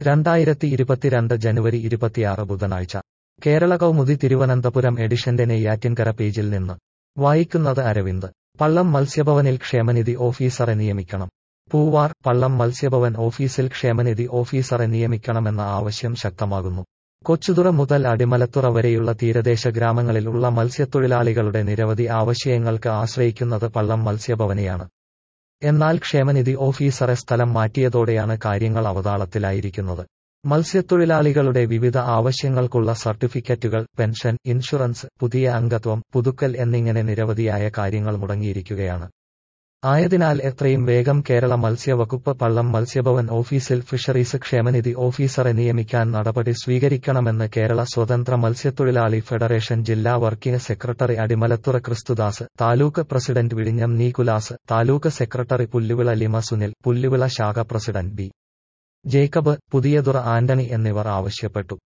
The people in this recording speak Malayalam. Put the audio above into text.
രണ്ടായിരത്തി ഇരുപത്തിരണ്ട് ജനുവരി ഇരുപത്തിയാറ് ബുധനാഴ്ച കേരള കൗമുദി തിരുവനന്തപുരം എഡിഷന്റെ നെയ്യാറ്റിൻകര പേജിൽ നിന്ന് വായിക്കുന്നത് അരവിന്ദ് പള്ളം മത്സ്യഭവനിൽ ക്ഷേമനിധി ഓഫീസറെ നിയമിക്കണം പൂവാർ പള്ളം മത്സ്യഭവൻ ഓഫീസിൽ ക്ഷേമനിധി ഓഫീസറെ നിയമിക്കണമെന്ന ആവശ്യം ശക്തമാകുന്നു കൊച്ചുതുറ മുതൽ അടിമലത്തുറ വരെയുള്ള തീരദേശ ഗ്രാമങ്ങളിൽ ഉള്ള മത്സ്യത്തൊഴിലാളികളുടെ നിരവധി ആവശ്യങ്ങൾക്ക് ആശ്രയിക്കുന്നത് പള്ളം മത്സ്യഭവനെയാണ് എന്നാൽ ക്ഷേമനിധി ഓഫീസറെ സ്ഥലം മാറ്റിയതോടെയാണ് കാര്യങ്ങൾ അവതാളത്തിലായിരിക്കുന്നത് മത്സ്യത്തൊഴിലാളികളുടെ വിവിധ ആവശ്യങ്ങൾക്കുള്ള സർട്ടിഫിക്കറ്റുകൾ പെൻഷൻ ഇൻഷുറൻസ് പുതിയ അംഗത്വം പുതുക്കൽ എന്നിങ്ങനെ നിരവധിയായ കാര്യങ്ങൾ മുടങ്ങിയിരിക്കുകയാണ് ആയതിനാൽ എത്രയും വേഗം കേരള മത്സ്യവകുപ്പ് പള്ളം മത്സ്യഭവൻ ഓഫീസിൽ ഫിഷറീസ് ക്ഷേമനിധി ഓഫീസറെ നിയമിക്കാൻ നടപടി സ്വീകരിക്കണമെന്ന് കേരള സ്വതന്ത്ര മത്സ്യത്തൊഴിലാളി ഫെഡറേഷൻ ജില്ലാ working secretary Adimalathura Christudas taluk president വിഴിഞ്ഞം നീകുലാസ് താലൂക്ക് സെക്രട്ടറി പുല്ലുവിള ലിമ സുനിൽ പുല്ലുവിള ശാഖ president B Jacob Puthiyathura Antony എന്നിവർ ആവശ്യപ്പെട്ടു